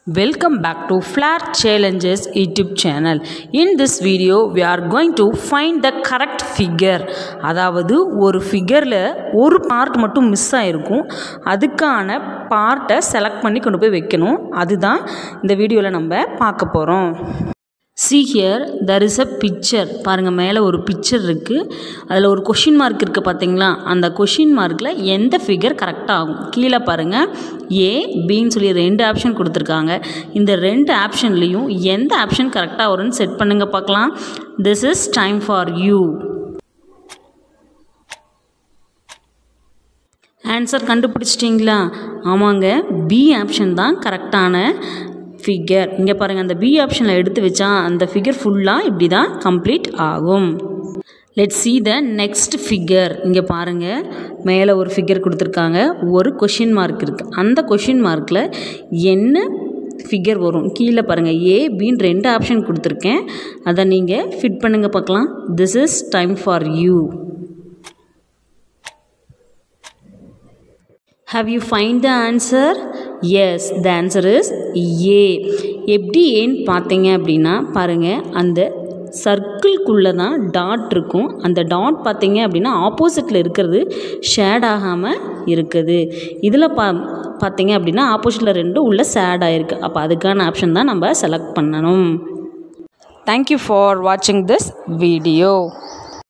Welcome back to Flair Challenges YouTube channel. In this video, we are going to find the correct figure. அதாவது ஒரு ஃபிகரில் ஒரு part மட்டும் miss ஆகிருக்கும் அதுக்கான பார்ட்டை செலக்ட் பண்ணி கொண்டு போய் வைக்கணும் அதுதான் இந்த வீடியோவில் நம்ம பார்க்க போகிறோம் see here there is a picture பாருங்கள் மேலே ஒரு பிக்சர் இருக்குது அதில் ஒரு கொஷின் மார்க் இருக்குது பார்த்தீங்களா அந்த கொஷின் மார்க்கில் எந்த ஃபிகர் கரெக்டாக ஆகும் கீழே பாருங்கள் ஏ பின்னு சொல்லி ரெண்டு ஆப்ஷன் கொடுத்துருக்காங்க இந்த ரெண்டு ஆப்ஷன்லேயும் எந்த ஆப்ஷன் கரெக்டாக வரும்னு செட் பண்ணுங்க பார்க்கலாம் this is time for you answer கண்டுபிடிச்சிட்டிங்களா ஆமாங்க பி ஆப்ஷன் தான் கரெக்டான ஃபிகர் இங்கே பாருங்கள் அந்த பி ஆப்ஷனில் எடுத்து வச்சா அந்த ஃபிகர் ஃபுல்லாக இப்படி தான் கம்ப்ளீட் ஆகும் let see the next figure இங்கே பாருங்கள் மேலே ஒரு ஃபிகர் கொடுத்துருக்காங்க ஒரு கொஷின் மார்க் இருக்குது அந்த கொஷின் மார்க்கில் என்ன ஃபிகர் வரும் கீழே பாருங்கள் ஏ பின்னு ரெண்டு ஆப்ஷன் கொடுத்துருக்கேன் அதை நீங்கள் ஃபிட் பண்ணுங்கள் பார்க்கலாம் this is time for you how you find the answer yes the answer is A எப்படி ஏன்னு பார்த்தீங்க அப்படின்னா பாருங்கள் அந்த சர்க்கிள்குள்ளே தான் டாட் இருக்கும் அந்த டாட் பார்த்தீங்க அப்படின்னா ஆப்போசிட்டில் இருக்கிறது ஷேட் ஆகாமல் இருக்குது இதில் பா பார்த்தீங்க அப்படின்னா ஆப்போசிட்டில் ரெண்டும் உள்ள சேட் ஆகிருக்கு அப்போ அதுக்கான ஆப்ஷன் தான் நம்ம செலக்ட் பண்ணணும் தேங்க்யூ ஃபார் வாட்சிங் திஸ் வீடியோ